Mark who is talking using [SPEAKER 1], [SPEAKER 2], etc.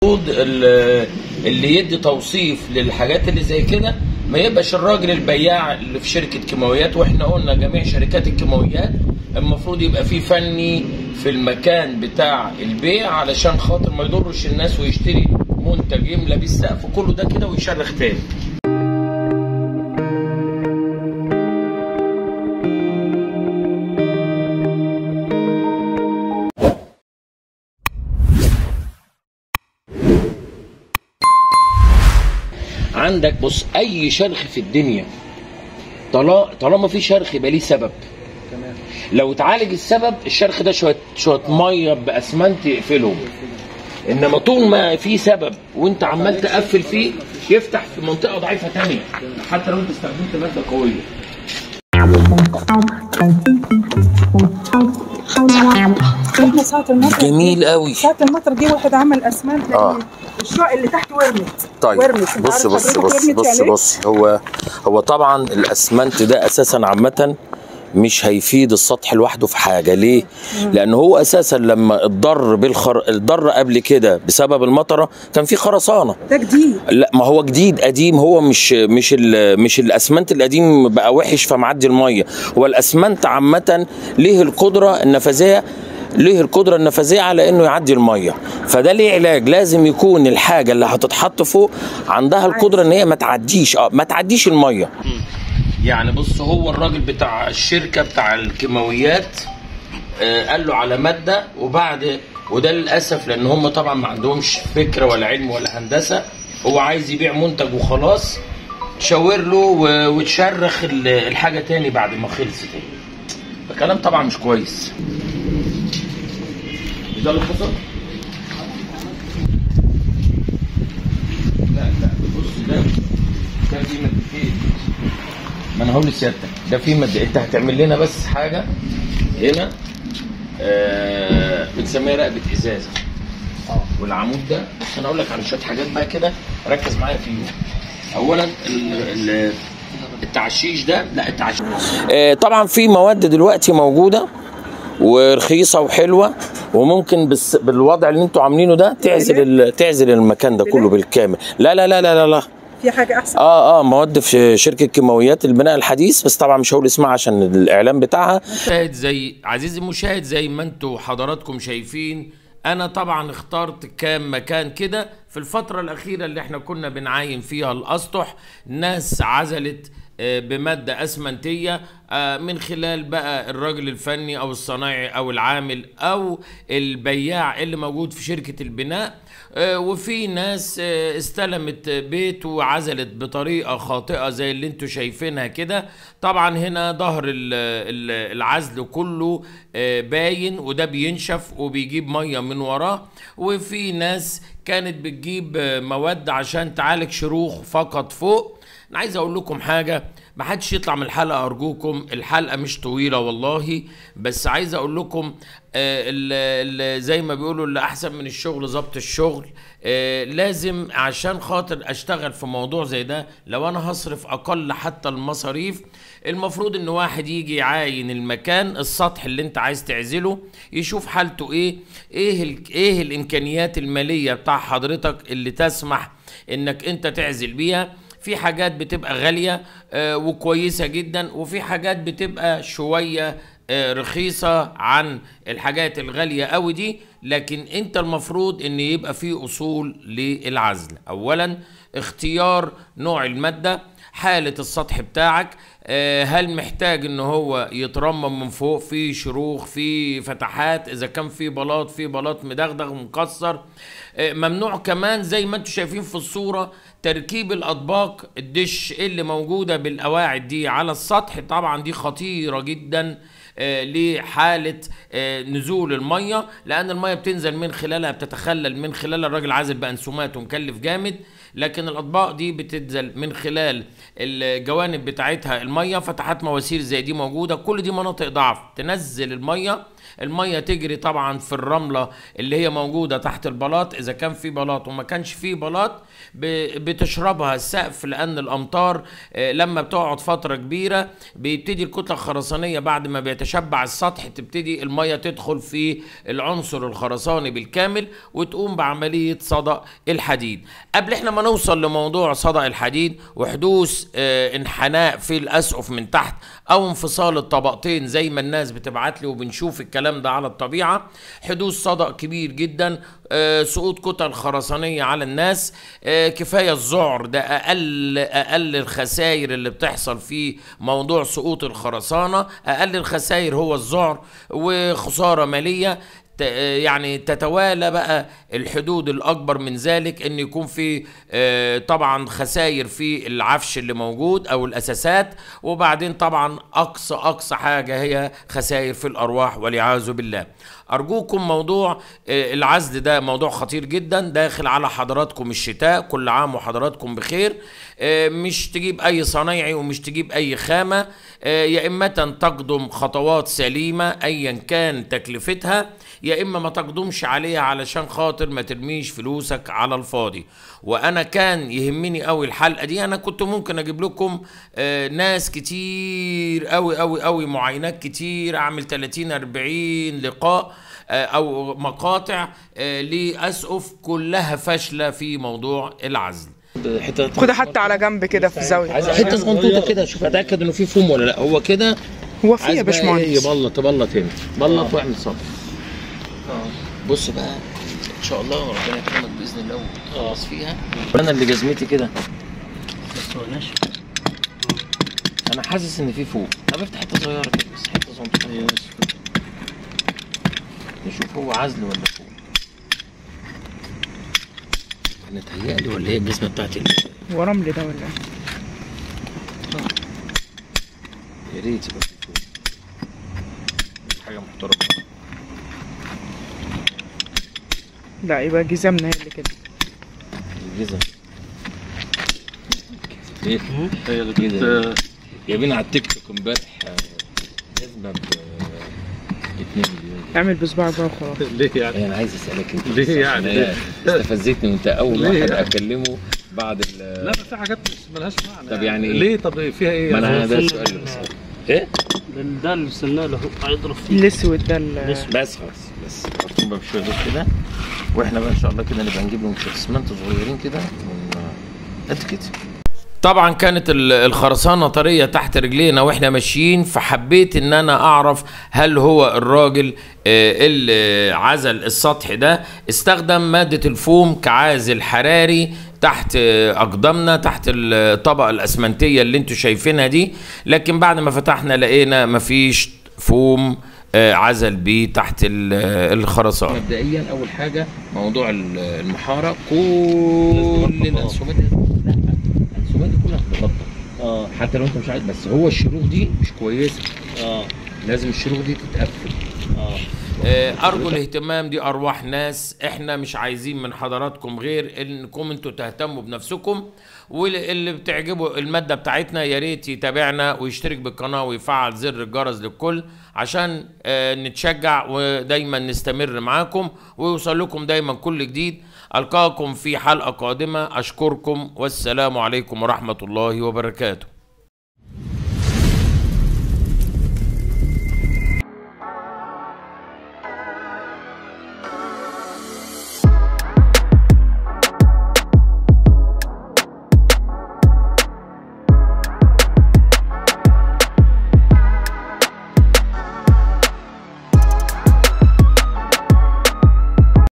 [SPEAKER 1] المفروض ال- اللي يدي توصيف للحاجات اللي زي كده ما يبقاش الراجل البياع اللي في شركه كيماويات واحنا قلنا جميع شركات الكيماويات المفروض يبقى في فني في المكان بتاع البيع علشان خاطر ما يضرش الناس ويشتري منتج يملى بيه السقف كله ده كده ويشرخ تاني عندك بص اي شرخ في الدنيا طلا- طالما في شرخ يبقى ليه سبب لو اتعالج السبب الشرخ ده شويه شويه ميه باسمنت يقفلهم انما طول ما في سبب وانت عمال تقفل فيه يفتح في منطقه ضعيفه تانية حتى لو انت استخدمت ماده قويه
[SPEAKER 2] احنا ساعة المطر
[SPEAKER 1] جميل قوي
[SPEAKER 2] ساعة المطر جه واحد عمل اسمنت
[SPEAKER 1] آه.
[SPEAKER 2] لان الشقق اللي تحت ورمت
[SPEAKER 3] طيب
[SPEAKER 2] ورمت أنت
[SPEAKER 3] بص
[SPEAKER 2] عارف
[SPEAKER 3] بص
[SPEAKER 2] حضرتك
[SPEAKER 3] بص
[SPEAKER 2] ورمت
[SPEAKER 3] بص
[SPEAKER 2] يعني إيه؟
[SPEAKER 3] بص هو هو طبعا الاسمنت ده اساسا عامه مش هيفيد السطح لوحده في حاجه ليه؟ لان هو اساسا لما اتضر بالخر اتضر قبل كده بسبب المطره كان في خرسانه
[SPEAKER 2] ده جديد
[SPEAKER 3] لا ما هو جديد قديم هو مش مش ال مش الاسمنت القديم بقى وحش فمعدي الميه هو الاسمنت عامه ليه القدره النفاذيه ليه القدرة النفاذية على انه يعدي المية فده ليه علاج لازم يكون الحاجة اللي هتتحط فوق عندها القدرة ان هي ما تعديش اه ما تعديش المية
[SPEAKER 1] يعني بص هو الراجل بتاع الشركه بتاع الكيماويات آه، قال له على ماده وبعد وده للاسف لان هم طبعا ما عندهمش فكره ولا علم ولا هندسه هو عايز يبيع منتج وخلاص شاور له و- وتشرخ ال- الحاجه تاني بعد ما خلصت ده كلام طبعا مش كويس مش ده اللي حصل؟ لا لا بص ده ده في مادتين ما انا هقول لسيادتك ده في ماده انت هتعمل لنا بس حاجه هنا آه بنسميها رقبه ازازه والعمود ده بص انا اقول لك على شويه حاجات بقى كده ركز معايا فيهم اولا ال- ال- التعشيش ده لا التعشيش
[SPEAKER 3] آه، طبعا في مواد دلوقتي موجودة ورخيصة وحلوة وممكن بس بالوضع اللي انتوا عاملينه ده تعزل ال- تعزل المكان ده كله بالكامل لا لا لا لا لا, لا.
[SPEAKER 2] في حاجة احسن
[SPEAKER 3] اه اه مواد في شركه كيماويات البناء الحديث بس طبعا مش هقول اسمها عشان الاعلان بتاعها
[SPEAKER 1] مشاهد زي عزيزي المشاهد زي ما انتوا حضراتكم شايفين انا طبعا اخترت كام مكان كده في الفترة الأخيرة اللي احنا كنا بنعاين فيها الأسطح ناس عزلت آه، بمادة أسمنتية آه، من خلال بقى الراجل الفني أو الصنايعي أو العامل أو البياع اللي موجود في شركة البناء آه، وفي ناس آه، استلمت بيت وعزلت بطريقه خاطئه زي اللي انتوا شايفينها كده طبعا هنا ظهر ال- ال- العزل كله آه، باين وده بينشف وبيجيب ميه من وراه وفي ناس كانت بتجيب آه، مواد عشان تعالج شروخ فقط فوق انا عايز اقول لكم حاجه ما حدش يطلع من الحلقه ارجوكم الحلقه مش طويله والله بس عايز اقول لكم آه، ال- ال- زي ما بيقولوا اللي احسن من الشغل ظبط الشغل آه، لازم عشان خاطر اشتغل في موضوع زي ده لو انا هصرف اقل حتى المصاريف المفروض ان واحد يجي يعاين المكان السطح اللي انت عايز تعزله يشوف حالته ايه ايه ال- ايه الامكانيات الماليه بتاع حضرتك اللي تسمح انك انت تعزل بيها في حاجات بتبقى غالية آه، وكويسة جدا وفي حاجات بتبقى شوية آه، رخيصة عن الحاجات الغالية قوي دي لكن انت المفروض ان يبقى في اصول للعزل اولا اختيار نوع المادة حالة السطح بتاعك آه، هل محتاج ان هو يترمم من فوق في شروخ في فتحات اذا كان في بلاط في بلاط مدغدغ ومكسر آه، ممنوع كمان زي ما انتم شايفين في الصورة تركيب الاطباق الدش اللي موجودة بالقواعد دي على السطح طبعا دي خطيرة جدا آه، لحالة آه، نزول المية لأن المية بتنزل من خلالها بتتخلل من خلال الراجل عازل بأنسومات ومكلف جامد لكن الأطباق دي بتنزل من خلال الجوانب بتاعتها المية فتحات مواسير زي دي موجودة كل دي مناطق ضعف تنزل المية الميه تجري طبعا في الرمله اللي هي موجوده تحت البلاط اذا كان في بلاط وما كانش في بلاط ب- بتشربها السقف لان الامطار آه، لما بتقعد فتره كبيره بيبتدي الكتله الخرسانيه بعد ما بيتشبع السطح تبتدي الميه تدخل في العنصر الخرساني بالكامل وتقوم بعمليه صدأ الحديد قبل احنا ما نوصل لموضوع صدأ الحديد وحدوث آه، انحناء في الاسقف من تحت او انفصال الطبقتين زي ما الناس بتبعت لي وبنشوف الكلام ده على الطبيعه حدوث صدأ كبير جدا آه، سقوط كتل خرسانيه على الناس آه، كفايه الذعر ده اقل اقل الخسائر اللي بتحصل في موضوع سقوط الخرسانه اقل الخسائر هو الذعر وخساره ماليه ت- يعني تتوالى بقى الحدود الاكبر من ذلك ان يكون في آه، طبعا خسائر في العفش اللي موجود او الاساسات وبعدين طبعا اقصى اقصى حاجه هي خسائر في الارواح والعياذ بالله ارجوكم موضوع آه، العزل ده موضوع خطير جدا داخل على حضراتكم الشتاء كل عام وحضراتكم بخير آه، مش تجيب اي صنايعي ومش تجيب اي خامه آه، يا اما تقدم خطوات سليمه ايا كان تكلفتها يا اما ما تقدمش عليها علشان خاطر ما ترميش فلوسك على الفاضي وانا كان يهمني قوي الحلقه دي انا كنت ممكن اجيب لكم آه، ناس كتير قوي قوي قوي معاينات كتير اعمل 30 40 لقاء آه، او مقاطع آه، لاسقف كلها فاشله في موضوع العزل
[SPEAKER 3] حته
[SPEAKER 2] خدها حتى على جنب كده في زاويه
[SPEAKER 3] حته صغنطوطه كده شوف اتاكد انه في فوم ولا لا هو كده
[SPEAKER 2] هو في يا
[SPEAKER 3] عايز بقى ايه
[SPEAKER 2] باشمهندس
[SPEAKER 3] يبلط تبلط هنا بلط واعمل صف بص بقى ان شاء الله ربنا يكرمك باذن الله وتخلص فيها انا اللي جزمتي كده انا حاسس ان في فوق طب افتح حته صغيره كده بس حته صغنطوطه نشوف هو عزل ولا فوق انا تهيألي ولا هي الجزمه بتاعتي اللي
[SPEAKER 2] هو رمل ده ولا إيه؟
[SPEAKER 3] يا ريت يبقى في فوق حاجه محترمه
[SPEAKER 2] لا يبقى جزامنا هي اللي كده
[SPEAKER 3] الجزم ايه
[SPEAKER 4] هي اللي
[SPEAKER 3] كده.
[SPEAKER 4] كنت
[SPEAKER 3] جايبين على التيك توك امبارح آه، جزمه ب 2 مليون
[SPEAKER 2] اعمل بصبعك بقى وخلاص
[SPEAKER 4] ليه يعني؟
[SPEAKER 3] يعني انا عايز اسالك انت
[SPEAKER 4] ليه
[SPEAKER 3] بس
[SPEAKER 4] يعني؟
[SPEAKER 3] عشان هي استفزتني وانت اول
[SPEAKER 4] ليه
[SPEAKER 3] واحد
[SPEAKER 4] يعني؟
[SPEAKER 3] اكلمه بعد ال
[SPEAKER 4] لا بس في حاجات مش ملهاش معنى
[SPEAKER 3] طب يعني إيه؟
[SPEAKER 4] ليه طب فيها ايه؟
[SPEAKER 3] ما انا
[SPEAKER 4] يعني؟
[SPEAKER 3] ده السؤال اللي بسأله ايه
[SPEAKER 5] ده اللي استناه له هيضرب فيه
[SPEAKER 2] الاسود ده ال-
[SPEAKER 3] بس خلاص بس حطهم بقى بشويه دول كده واحنا بقى ان شاء الله كده نبقى نجيب لهم شويه اسمنت صغيرين كده ون- قد كده
[SPEAKER 1] طبعا كانت ال- الخرسانة طرية تحت رجلينا واحنا ماشيين فحبيت ان انا اعرف هل هو الراجل آه، اللي عزل السطح ده استخدم مادة الفوم كعازل حراري تحت آه، اقدامنا تحت الطبقة الاسمنتية اللي انتوا شايفينها دي لكن بعد ما فتحنا لقينا مفيش فوم آه، عزل بيه تحت ال- آه، الخرسانة
[SPEAKER 3] مبدئيا اول حاجه موضوع ال- المحاره كل الانسومات لا الانسومات دي كلها تتغطى
[SPEAKER 5] اه
[SPEAKER 3] حتى لو انت مش عايز بس هو الشروخ دي مش كويسه
[SPEAKER 5] اه
[SPEAKER 3] لازم الشروخ دي تتقفل
[SPEAKER 5] اه
[SPEAKER 1] آه، ارجو الاهتمام دي ارواح ناس احنا مش عايزين من حضراتكم غير انكم انتوا تهتموا بنفسكم واللي بتعجبه الماده بتاعتنا يا ريت يتابعنا ويشترك بالقناه ويفعل زر الجرس للكل عشان آه، نتشجع ودايما نستمر معاكم ويوصل لكم دايما كل جديد القاكم في حلقه قادمه اشكركم والسلام عليكم ورحمه الله وبركاته